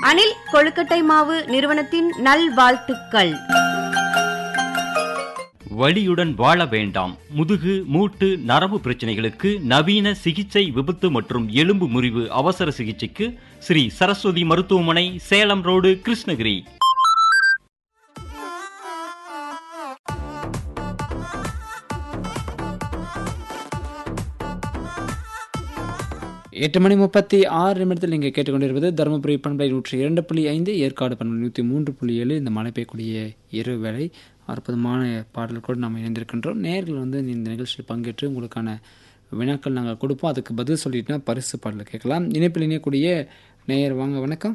அணில் கொழுக்கட்டை மாவு நிறுவனத்தின் நல்வாழ்த்துக்கள் வலியுடன் வாழ வேண்டாம் முதுகு மூட்டு நரம்பு பிரச்சனைகளுக்கு நவீன சிகிச்சை விபத்து மற்றும் எலும்பு முறிவு அவசர சிகிச்சைக்கு ஸ்ரீ சரஸ்வதி மருத்துவமனை சேலம் ரோடு கிருஷ்ணகிரி எட்டு மணி முப்பத்தி ஆறு நிமிடத்தில் நீங்கள் கேட்டுக்கொண்டிருப்பது தருமபுரி பண்பலை நூற்றி இரண்டு புள்ளி ஐந்து ஏற்காடு பண்பலை நூற்றி மூன்று புள்ளி ஏழு இந்த மழை பெய்யக்கூடிய இரு வேளை அற்புதமான பாடல்களோடு நாம் இணைந்திருக்கின்றோம் நேர்கள் வந்து இந்த நிகழ்ச்சியில் பங்கேற்று உங்களுக்கான வினாக்கள் நாங்கள் கொடுப்போம் அதுக்கு பதில் சொல்லிட்டுனா பரிசு பாடல் கேட்கலாம் இணைப்பில் இணையக்கூடிய நேயர் வாங்க வணக்கம்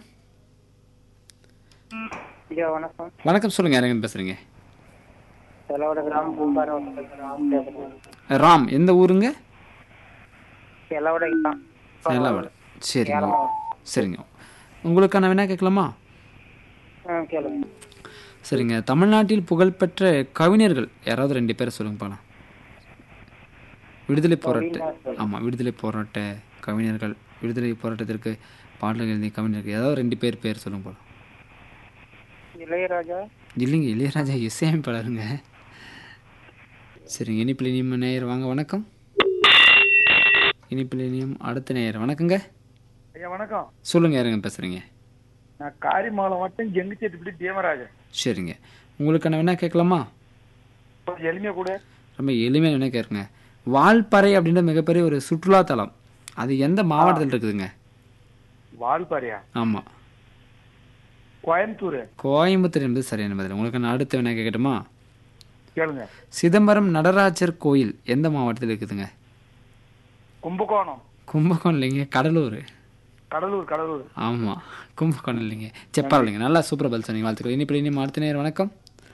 ஐயா வணக்கம் வணக்கம் சொல்லுங்கள் யாருங்க பேசுகிறீங்க செலவோட கிராமம் பூம்பாரம் கிராமம் பேசுறேன் ராம் எந்த ஊருங்க செலவோட கிராமம் சேலாவளை சரிங்க ஏலமா. சரிங்க உங்களுக்கான வினா கேட்கலாமா ஆ கேளுங்க சரிங்க தமிழ்நாட்டில் புகழ்பெற்ற கவிஞர்கள் யாராவது ரெண்டு பேரை சொல்லுங்க பார்க்கலாம் விடுதலை போராட்ட ஆமாம் விடுதலை போராட்ட கவிஞர்கள் விடுதலை போராட்டத்திற்கு பாடல்கள் எழுதிய கவிஞர்கள் ஏதாவது ரெண்டு பேர் பேர் சொல்லுங்க போகலாம் இளையராஜா இல்லைங்க இளையராஜா இசையமைப்பாளருங்க சரிங்க இனிப்பில் இனியும் நேயர் வாங்க வணக்கம் இனிப்பில் இனியும் அடுத்த நேயர் வணக்கங்க ஐயா வணக்கம் சொல்லுங்க யாருங்க பேசுகிறீங்க நான் காரிமாலம் மட்டும் ஜெங்கிச்சேட்டுப்படி தேவராஜன் சரிங்க உங்களுக்கான வேணா கேட்கலாமா கொஞ்சம் எளிமையா கூட ரொம்ப எளிமையாக என்ன கேட்குங்க வால்பறை அப்படின்ற மிகப்பெரிய ஒரு சுற்றுலாத்தலம் அது எந்த மாவட்டத்தில் இருக்குதுங்க வால்பாறையா ஆமாம் கோயம்புத்தூர் கோயம்புத்தூர் என்பது சரியான பதில் உங்களுக்கு நான் அடுத்த வேணா கேட்கட்டுமா கேளுங்க சிதம்பரம் நடராஜர் கோயில் எந்த மாவட்டத்தில் இருக்குதுங்க கும்பகோணம் கும்பகோணம் இல்லைங்க கடலூர் கடலூர் கடலூர் ஆமாம் கும்பகோணம் இல்லைங்க சரி பரவாயில்லைங்க நல்லா சூப்பராக பதில் சொன்னீங்க வாழ்த்துக்கள் இனிப்படி இனி அடுத்த நேரம் வணக்கம்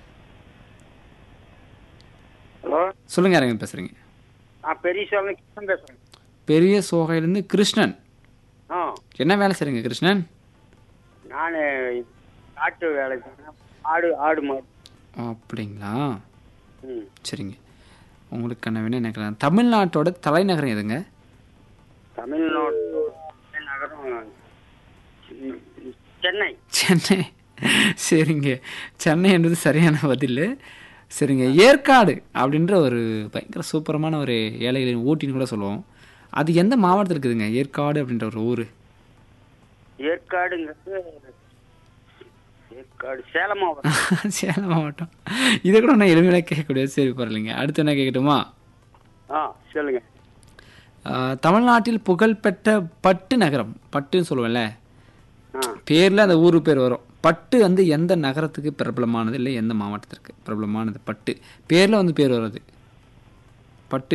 ஹலோ சொல்லுங்க யாருங்க பேசுகிறீங்க நான் பெரிய சோழன் கிருஷ்ணன் பேசுறேன் பெரிய சோகையிலேருந்து கிருஷ்ணன் ஆ என்ன வேலை செய்றீங்க கிருஷ்ணன் நான் காட்டு வேலை செய்றேன். ஆடு ஆடு மாடு அப்படிங்களா ம் சரிங்க உங்களுக்கான வேணும் எனக்கு தமிழ்நாட்டோட தலைநகரம் எதுங்க தமிழ்நாட்டு நகரம் ம், சென்னை சென்னை சரிங்க சென்னை என்பது சரியான பதில் சரிங்க ஏற்காடு அப்படின்ற ஒரு பயங்கர சூப்பரமான ஒரு ஏழைகளின் ஊட்டின்னு கூட சொல்லுவோம் அது எந்த மாவட்டத்தில் இருக்குதுங்க ஏற்காடு அப்படின்ற ஒரு ஊர் ஏற்காடுங்கிறது ஏற்காடு சேலம் மாவட்டம் சேலம் மாவட்டம் இதை கூட நான் எளிமையாக கேட்கக்கூடாது சரி பரவாயில்லைங்க அடுத்து என்ன கேட்கட்டுமா ஆ சொல்லுங்க ஆஹ், தமிழ்நாட்டில் புகழ்பெற்ற பட்டு நகரம் பட்டுன்னு சொல்லுவேன்ல ஆ பேரில் அந்த ஊர் பேர் வரும் பட்டு வந்து எந்த நகரத்துக்கு பிரபலமானது இல்லை எந்த மாவட்டத்திற்கு பிரபலமானது பட்டு பேரில் வந்து பேர் வருது பட்டு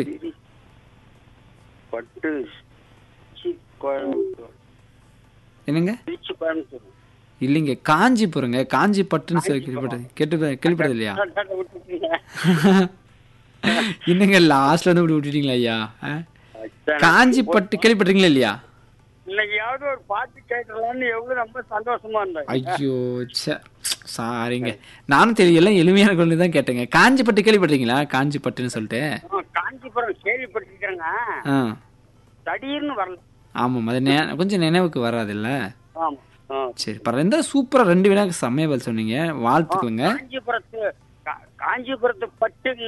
பட்டு சி, கோயம்புத்தூர் என்னங்க திருச்சி கோயம்புத்தூர் இல்லைங்க காஞ்சிபுரங்க காஞ்சி பட்டுன்னு சொல்லி கேள்விப்பட்டது கேட்டு கேள்விப்பட்டது இல்லையா விட்டுட்டீங்க. என்னங்க லாஸ்ட்ல வந்து இப்படி விட்டுட்டீங்களா ஐயா ஆ? அதான். காஞ்சி பட்டு கேள்விப்பட்டீங்களா இல்லையா இன்னைக்காவது ஒரு பாட்டு கேட்கலாம்னு எவ்வளவு ரொம்ப சந்தோஷமா இருந்தேன் ஐயோ ச்சே சாரிங்க நானும் தெரியல எல்லாம் எளிமையான குழந்தை தான் கேட்டேங்க காஞ்சி பட்டு கேள்விப்பட்டீங்களா காஞ்சி பட்டுன்னு சொல்லிட்டு ஆ, காஞ்சிபுரம் கேள்விப்பட்டிருக்கிறேங்க ஆ திடீர்னு வரல ஆமாம் அது நே கொஞ்சம் நினைவுக்கு வராதுல்ல ஆமா ஆ. சரி பரவாயில்ல இந்த சூப்பராக ரெண்டு வினாக்கு செம்மையா பதில் சொன்னீங்க வாழ்த்துக்களுங்க காஞ்சிபுரத்து கா- காஞ்சிபுரத்து பட்டு